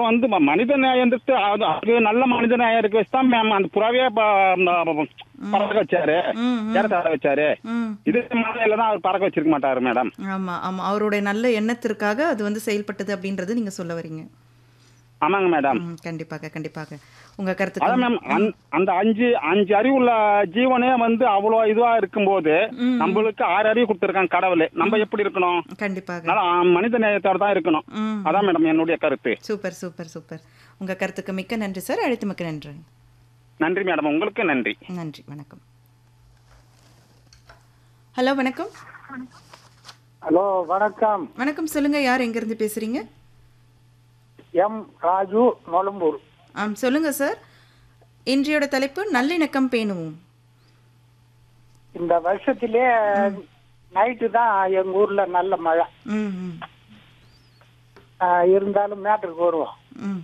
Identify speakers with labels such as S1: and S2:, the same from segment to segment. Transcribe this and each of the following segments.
S1: அப்புறம் வந்து ம- மனித நேயன்றது அது அது நல்ல மனித நேயம் இருக்க வச்சு தான் மேம் அந்த புறாவே ப- அந்த பறக்க வச்சாரு
S2: ம் ம்,
S1: ஏறத்தாழ வச்சாரு
S2: ம்
S1: இது மலையில தான் அவர் பறக்க வச்சிருக்க மாட்டாரு மேடம்
S2: ஆமா ஆமா அவருடைய நல்ல எண்ணத்திற்காக அது வந்து செயல்பட்டது அப்படின்றது நீங்க சொல்ல வரீங்க
S1: ஆமாங்க மேடம்
S2: ம், கண்டிப்பாக கண்டிப்பாக உங்க
S1: அதான்
S2: கருத்துக்கு
S1: மேம் அந்த- அந்த அஞ்சு அஞ்சு அறிவுள்ள ஜீவனே வந்து அவ்வளவு இதுவா இருக்கும்போது
S2: ம்.
S1: நம்மளுக்கு ஆறு அறிவு கொடுத்துருக்காங்க கடவுள் நம்ம எப்படி இருக்கணும்
S2: கண்டிப்பாக
S1: அதனால ஆ, மனித நேயத்தோட தான் இருக்கணும்
S2: ம்
S1: அதான் மேடம் என்னுடைய கருத்து
S2: சூப்பர் சூப்பர் சூப்பர் உங்க கருத்துக்கு மிக்க நன்றி சார் அழைத்து மிக்க நன்றி
S1: நன்றி மேடம் உங்களுக்கு நன்றி
S2: நன்றி வணக்கம் ஹலோ வணக்கம்
S3: ஹலோ வணக்கம்
S2: வணக்கம் சொல்லுங்க யார் எங்கிருந்து பேசுறீங்க
S3: எம் ராஜு நொலம்பூர்
S2: ஆம் சொல்லுங்க சார் இன்றையோட தலைப்பு நல்லிணக்கம் பேணுவோம்
S3: இந்த வருஷத்திலே நைட்டு தான் எங்க ஊர்ல நல்ல மழை
S2: ம் ம்
S3: ஆஹ் இருந்தாலும் மேட்டருக்கு வருவோம்
S2: ம்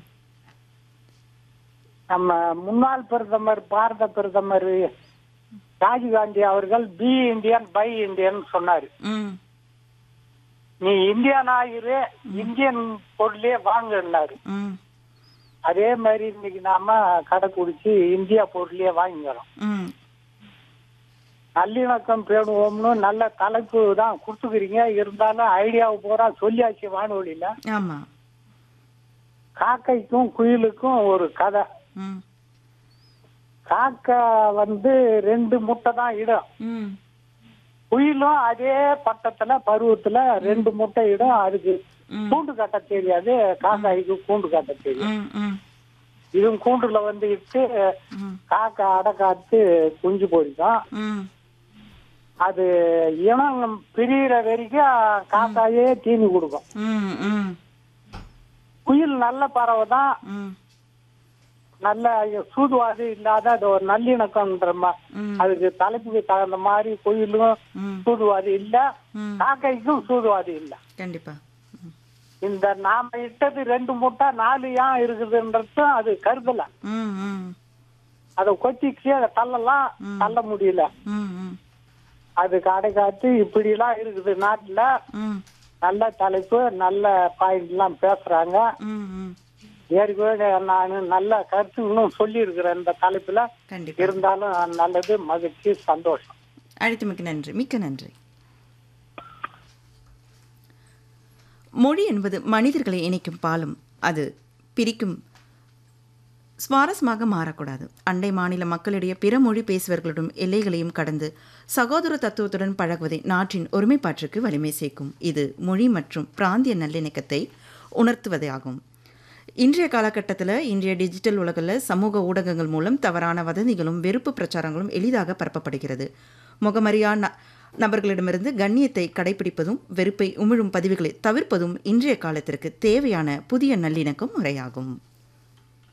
S3: நம்ம முன்னாள் பிரதமர் பாரத பிரதமர் ராஜீவ்காந்தி அவர்கள் பி இந்தியன் பை இந்தியன் சொன்னாரு
S2: ம்
S3: நீ இந்தியன் ஆகிரு இந்தியன் பொருளே வாங்கினாரு
S2: ம்
S3: அதே மாதிரி இன்னைக்கு நாம கடைக்குடிச்சு இந்தியா பொருளே வாங்கிக்கிறோம்
S2: ம்
S3: நல்லிணக்கம் பேணுவோம்னு நல்ல தலைப்பு தான் கொடுத்துக்கிறீங்க இருந்தாலும் ஐடியாவை பூரா சொல்லியாச்சு வானொலியில
S2: ஆமாம்
S3: காக்கைக்கும் குயிலுக்கும் ஒரு கதை
S2: ம்
S3: காக்கை வந்து ரெண்டு முட்டை தான் இடும்
S2: ம்
S3: குயிலும் அதே பட்டத்துல பருவத்துல ரெண்டு முட்டை இடும் அதுக்கு
S2: ம்.
S3: கூண்டு கட்ட தெரியாது காக்காய்க்கு கூண்டு கட்ட தெரியும்
S2: ம் ம்
S3: இதுவும் கூண்டுல வந்து இட்டு
S2: ம்
S3: காக்கா அடக்காத்து குஞ்சு பொறிக்கும்
S2: ம்
S3: அது இனம் பிரியிற வரைக்கும் காக்காயே தீனி கொடுக்கும்
S2: ம் ம்
S3: குயில் நல்ல பறவை தான்
S2: ம்
S3: நல்ல சூதுவாது இல்லாத அது ஒரு நல்லிணக்கம்ன்ற மா-
S2: ம்.
S3: அதுக்கு தலைப்புக்கு தகுந்த மாதிரி குயிலும்
S2: ம்
S3: சூதுவாதி இல்ல
S2: ம்
S3: காக்கைக்கும் சூதுவாதி இல்ல
S2: கண்டிப்பா ம்
S3: இந்த நாம இட்டது ரெண்டு முட்டை நாலு ஏன் இருக்குதுன்றதும் அது கருதல
S2: ம் ம்
S3: அதை கொத்திச்சு அதை தள்ளலாம் தள்ள முடியல
S2: ம் ம்
S3: அதுக்கு அடைக்காத்து இப்படி எல்லாம் இருக்குது நாட்டுல
S2: ம்
S3: நல்ல தலைப்பு நல்ல பாயிண்ட் எல்லாம் பேசுறாங்க
S2: ம் ம்
S3: ஏற்கனவே நான் நல்ல கருத்துங்களும் சொல்லி இருக்கிறேன் இந்த தலைப்புல
S2: கண்டிப்பா
S3: இருந்தாலும் நல்லது மகிழ்ச்சி சந்தோஷம்
S2: அழைத்தமைக்கு நன்றி மிக்க நன்றி மொழி என்பது மனிதர்களை இணைக்கும் பாலம் அது பிரிக்கும் சுவாரஸ்யமாக மாறக்கூடாது அண்டை மாநில மக்களிடையே பிற மொழி பேசுபவர்களுடன் எல்லைகளையும் கடந்து சகோதர தத்துவத்துடன் பழகுவதை நாட்டின் ஒருமைப்பாட்டிற்கு வலிமை சேர்க்கும் இது மொழி மற்றும் பிராந்திய நல்லிணக்கத்தை உணர்த்துவதாகும் இன்றைய காலகட்டத்தில் இன்றைய டிஜிட்டல் உலகில் சமூக ஊடகங்கள் மூலம் தவறான வதந்திகளும் வெறுப்பு பிரச்சாரங்களும் எளிதாக பரப்பப்படுகிறது முகமறியா ந- நபர்களிடமிருந்து கண்ணியத்தை கடைபிடிப்பதும் வெறுப்பை உமிழும் பதிவுகளை தவிர்ப்பதும் இன்றைய காலத்திற்கு தேவையான புதிய நல்லிணக்கம் முறையாகும்